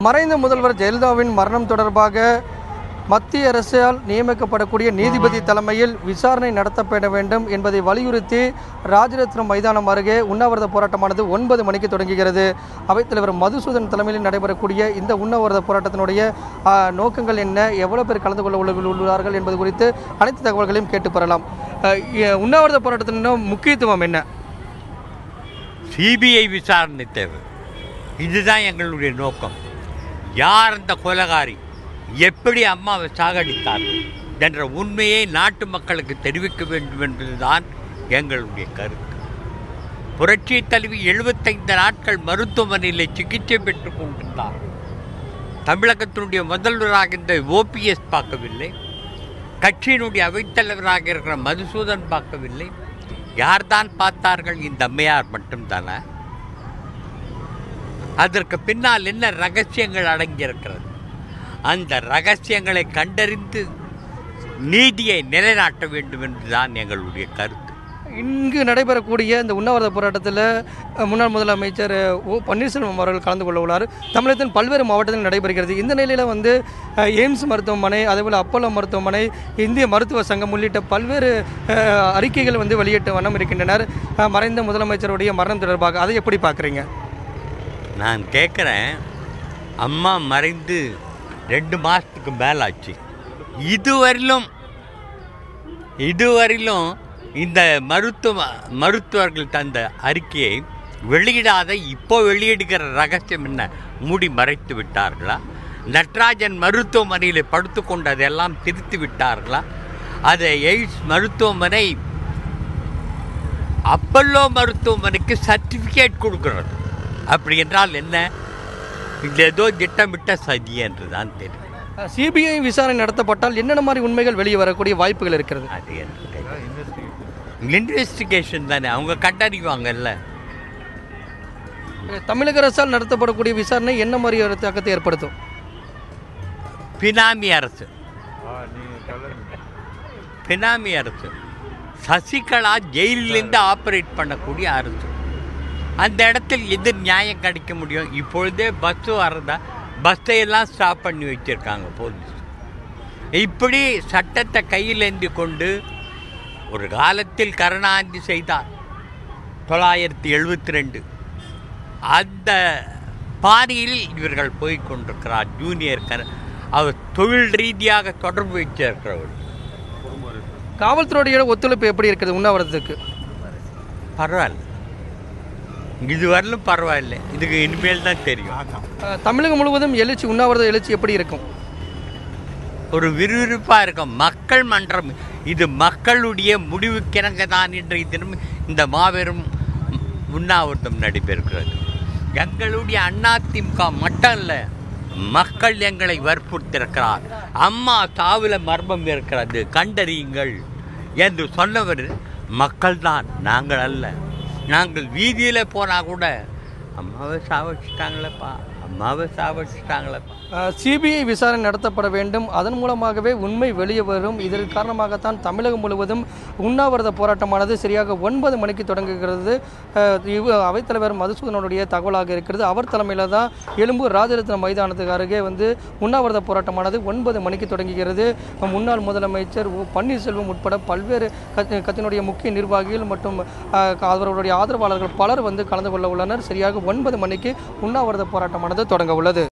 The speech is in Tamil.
மறைந்த முதல்வர் ஜெயலலிதாவின் மரணம் தொடர்பாக மத்திய அரசால் நியமிக்கப்படக்கூடிய நீதிபதி தலைமையில் விசாரணை நடத்தப்பட வேண்டும் என்பதை வலியுறுத்தி ராஜரத்னம் மைதானம் அருகே உண்ணாவிரத போராட்டமானது ஒன்பது மணிக்கு தொடங்குகிறது அவைத்தலைவர் மதுசூதன் தலைமையில் நடைபெறக்கூடிய இந்த உண்ணாவிரத போராட்டத்தினுடைய ஆ, நோக்கங்கள் என்ன எவ்வளவு பேர் கலந்து கொள்ள உள்ள- உள்ளார்கள் என்பது குறித்து அனைத்து தகவல்களையும் கேட்டு பெறலாம் ஆ, இ- உண்ணாவிரத போராட்டத்தின் முக்கியத்துவம் என்ன சிபிஐ விசாரணை தேவை இதுதான் எங்களுடைய நோக்கம் யார் அந்த கொலகாரி எப்படி அம்மாவை சாகடித்தார்கள் என்ற உண்மையை நாட்டு மக்களுக்கு தெரிவிக்க வேண்டும் என்பதுதான் எங்களுடைய கருத்து புரட்சி தலைவி எழுபத்தைந்து நாட்கள் மருத்துவமனையில் சிகிச்சை பெற்றுக் கொண்டிருந்தார் தமிழகத்தினுடைய முதல்வராக இந்த ஓபிஎஸ் பார்க்கவில்லை கட்சியினுடைய அவைத்தலைவராக இருக்கிற மதுசூதன் பார்க்கவில்லை யார்தான் பார்த்தார்கள் இந்த அம்மையார் மட்டும்தானே அதற்கு பின்னால் என்ன ரகசியங்கள் அடங்கியிருக்கிறது அந்த ரகசியங்களை கண்டறிந்து நீதியை நிலைநாட்ட வேண்டும் என்பதுதான் எங்களுடைய கருத்து இங்கு நடைபெறக்கூடிய இந்த உண்ணாவிரத போராட்டத்தில் அஹ், முன்னாள் முதலமைச்சர் அஹ், ஓ பன்னீர்செல்வம் அவர்கள் கலந்து கொள்ள உள்ளார் தமிழகத்தின் பல்வேறு மாவட்டத்தில் நடைபெறுகிறது இந்த நிலையில் வந்து அஹ், எய்ம்ஸ் மருத்துவமனை அதேபோல் அப்போலோ மருத்துவமனை இந்திய மருத்துவ சங்கம் உள்ளிட்ட பல்வேறு அஹ், அறிக்கைகள் வந்து வெளியிட்ட வண்ணம் இருக்கின்றனர் அஹ், மறைந்த முதலமைச்சருடைய மரணம் தொடர்பாக அதை எப்படி பார்க்குறீங்க நான் கேட்குறேன் அம்மா மறைந்து ரெண்டு மாதத்துக்கு மேலாச்சு இதுவரையிலும் இதுவரையிலும் இந்த மருத்துவ மருத்துவர்கள் தந்த அறிக்கையை வெளியிடாத இப்போ வெளியிடுகிற ரகசியம் என்ன மூடி மறைத்து விட்டார்களா நட்ராஜன் மருத்துவமனையில் படுத்துக்கொண்டு அதெல்லாம் திருத்தி விட்டார்களா அதை எய்ட்ஸ் மருத்துவமனை அப்பல்லோ மருத்துவமனைக்கு சர்டிஃபிகேட் கொடுக்கிறது அப்படி என்றால் என்ன இது ஏதோ திட்டமிட்ட சதி என்று தான் தெரியும் சிபிஐ விசாரணை நடத்தப்பட்டால் என்னென்ன மாதிரி உண்மைகள் வெளியே வரக்கூடிய வாய்ப்புகள் இருக்கிறது அது என்று இன்வெஸ்டிகேஷன் தானே அவங்க கண்டறிவாங்கல்ல தமிழக அரசால் நடத்தப்படக்கூடிய விசாரணை என்ன மாதிரி ஒரு தாக்கத்தை ஏற்படுத்தும் பினாமி அரசு பினாமி அரசு சசிகலா ஜெயிலிலிருந்து ஆப்ரேட் பண்ணக்கூடிய அரசு அந்த இடத்தில் எது நியாயம் கிடைக்க முடியும் இப்பொழுதே பஸ்ஸு வரதா பஸ்ஸை எல்லாம் ஸ்டாப் பண்ணி வச்சிருக்காங்க போலீஸ் இப்படி சட்டத்தை கையில் ஏந்தி கொண்டு ஒரு காலத்தில் கருணாநிதி செய்தார் தொள்ளாயிரத்தி எழுபத்தி ரெண்டு அந்த பாணியில் இவர்கள் போய் கொண்டிருக்கிறார் ஜூனியர் கர அவர் தொழில் ரீதியாக தொடர்பு வச்சிருக்கிறவர் காவல்துறையோட ஒத்துழைப்பு எப்படி இருக்குது உண்ணாவிரதத்துக்கு பரவாயில்ல இதுவரையிலும் பரவாயில்லை இதுக்கு இனிமேல் தான் தெரியும் அஹ், தமிழகம் முழுவதும் எழுச்சி உண்ணாவிரத எழுச்சி எப்படி இருக்கும் ஒரு விறுவிறுப்பாக இருக்கும் மக்கள் மன்றம் இது மக்களுடைய முடிவுக்கிணங்க தான் இன்றைய தினம் இந்த மாபெரும் உண்ணாவிரதம் நடைபெறுகிறது எங்களுடைய அதிமுக மட்டும் இல்லை மக்கள் எங்களை வற்புறுத்திருக்கிறார் அம்மா சாவுல மர்மம் இருக்கிறது கண்டறியுங்கள் என்று சொன்னவர் மக்கள்தான் நாங்கள் அல்ல நாங்கள் வீதியில் போனால் கூட அம்மாவை சாவடிச்சிட்டாங்களேப்பா அம்மாவை சாவடிச்சிட்டாங்களேப்பா சிபிஐ விசாரணை நடத்தப்பட வேண்டும் அதன் மூலமாகவே உண்மை வெளியே வரும் இதன் காரணமாகத்தான் தமிழகம் முழுவதும் உண்ணாவிரத போராட்டமானது சரியாக ஒன்பது மணிக்கு தொடங்குகிறது அஹ், இவ அவைத்தலைவர் மதுசூதனுடைய தகவலாக இருக்கிறது அவர் தலைமையில் தான் எழும்பூர் ராஜரத்ன மைதானத்துக்கு அருகே வந்து உண்ணாவிரத போராட்டமானது ஒன்பது மணிக்கு தொடங்குகிறது முன்னாள் முதலமைச்சர் ஓ பன்னீர்செல்வம் உட்பட பல்வேறு கட்சி- கட்சியினுடைய முக்கிய நிர்வாகிகள் மற்றும் அஹ், அவர்களுடைய ஆதரவாளர்கள் பலர் வந்து கலந்து கொள்ள உள்ளனர் சரியாக ஒன்பது மணிக்கு உண்ணாவிரத போராட்டமானது தொடங்க உள்ளது